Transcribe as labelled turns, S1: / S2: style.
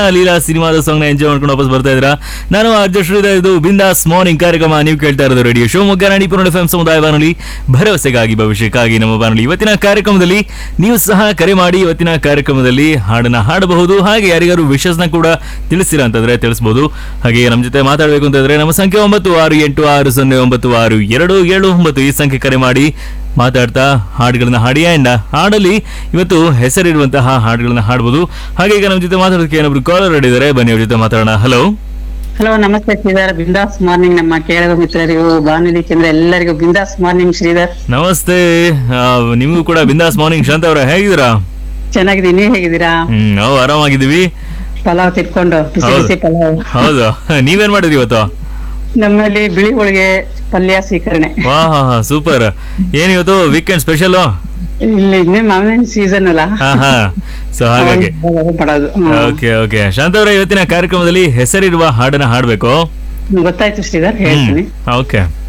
S1: ಲೀಲಾ ಸಿನಿಮಾದ ಸಾಂಗ್ ನ ಎಂಜಾಯ್ ಮಾಡ್ಕೊಂಡು ವಾಪಸ್ ಬರ್ತಾ ಇದ್ರ ನಾನು ಅರ್ಜುನ್ ಶ್ರೀಧರ್ ಇದು ಬಿಂದಾಸ್ ಮಾರ್ನಿಂಗ್ ಕಾರ್ಯಕ್ರಮ ನೀವು ಕೇಳ್ತಾ ಇರೋದು ರೇಡಿಯೋ ಶಿವಮೊಗ್ಗ ನಾಡಿಪುರ ಎಫ್ ಸಮುದಾಯ ಬಾನುಲಿ ಭರವಸೆಗಾಗಿ ಭವಿಷ್ಯಕ್ಕಾಗಿ ನಮ್ಮ ಬಾನುಲಿ ಇವತ್ತಿನ ಕಾರ್ಯಕ್ರಮದಲ್ಲಿ ನೀವು ಸಹ ಕರೆ ಮಾಡಿ ಇವತ್ತಿನ ಕಾರ್ಯಕ್ರಮದಲ್ಲಿ ಹಾಡನ್ನ ಹಾಡಬಹುದು ಹಾಗೆ ಯಾರಿಗಾರು ವಿಶಸ್ ನ ಕೂಡ ತಿಳಿಸಿರ ಅಂತಂದ್ರೆ ತಿಳಿಸಬಹುದು ಹಾಗೆ ನಮ್ಮ ಜೊತೆ ಮಾತಾಡಬೇಕು ಅಂತಂದ್ರೆ ನಮ್ಮ ಸಂಖ್ಯೆ ಒಂಬತ್ತು ಆರು ಎಂಟು ಆರು ಸೊನ್ನೆ ಒಂಬತ್ತು ಆರು ಎರಡು ಏಳು ಒಂಬತ್ತು ಈ ಸಂಖ್ಯೆ ಕರೆ ಮಾಡಿ ಮಾತಾಡ್ತಾ ಹಾಡುಗಳನ್ನ ಹಾಡಿ ಅಂಡ್ ಹಾಡಲ್ಲಿ ಇವತ್ತು ಹೆಸರಿರುವಂತಹ ಹಾಡುಗಳನ್ನ ಹಾಡಬಹುದು ಹಾಗೆ ಈಗ ನಮ್ಮ ಜೊತೆ ಮಾತಾಡೋದಕ್ಕೆ ಏನೊಬ್ರು ಕಾಲರ್ ಇದ್ದಾರೆ ಬನ್ನಿ ಅವ್ರ ಜೊತೆ ಮಾತಾಡೋಣ ಹಲೋ
S2: ಹಲೋ ನಮಸ್ತೆ ಶ್ರೀಧರ್ ಬಿಂದಾಸ್ ಮಾರ್ನಿಂಗ್ ನಮ್ಮ ಕೇಳುವ ಮಿತ್ರರಿಗೂ ಬಾನುಲಿ ಕೇಂದ್ರ ಎಲ್ಲರಿಗೂ ಬಿಂದಾಸ್ ಮಾರ್ನಿಂಗ್ ಶ್ರೀಧರ್
S1: ನಮಸ್ತೆ ಆ, ನಿಮಗೂ ಕೂಡ ಬಿಂದಾಸ್ ಮಾರ್ನಿಂಗ್ ಶಾಂತ ಅವರ ಹೇಗಿದ್ದೀರಾ
S2: ಚೆನ್ನಾಗಿದ್ದೀನಿ ನೀವ್ ಹೇಗಿದ್ದೀರಾ
S1: ಹ್ಮ್ ನಾವು ಆರಾಮಾಗಿದ್ದೀವಿ
S2: ಪಲಾವ್ ತಿಟ್ಕೊಂಡು ಬಿಸಿ
S1: ಹೌದು.
S2: ಬಿಸಿ ಪಲಾವ್
S1: ಹೌದು ನೀವೇನ್ ಮಾಡಿದ್ರಿ ಇವತ್ತು
S2: ನಮ್ಮಲ್ಲಿ ಬಿಳಿ ಹೋಳಿಗೆ ಪಲ್ಯ ಸ್ವೀಕರಣೆ
S1: ವಾ ಸೂಪರ್ ಏನ್ ಇವತ್ತು ವೀಕೆಂಡ್ ಸ್ಪೆಷಲ್
S2: ಇಲ್ಲಿ ಇನ್ನೇ ಮಾವಿನ ಸೀಸನ್ ಅಲ್ಲ
S1: ಹಾ ಹಾ ಸೊ ಹಾಗಾಗಿ
S2: ಅವಾಗ ಮಾಡೋದು ಹ್ಮ್.
S1: ಓಕೆ ಓಕೆ ಶಾಂತ ಅವರ ಇವತ್ತಿನ ಕಾರ್ಯಕ್ರಮದಲ್ಲಿ ಹೆಸರಿರುವ ಹಾಡನ್ನ ಹಾಡ್ಬೇಕು
S2: ಗೊತ್ತಾಯ್ತು ಶ್ರೀಧರ್ ಹೇಳ್ತೀನಿ
S1: ಓಕೆ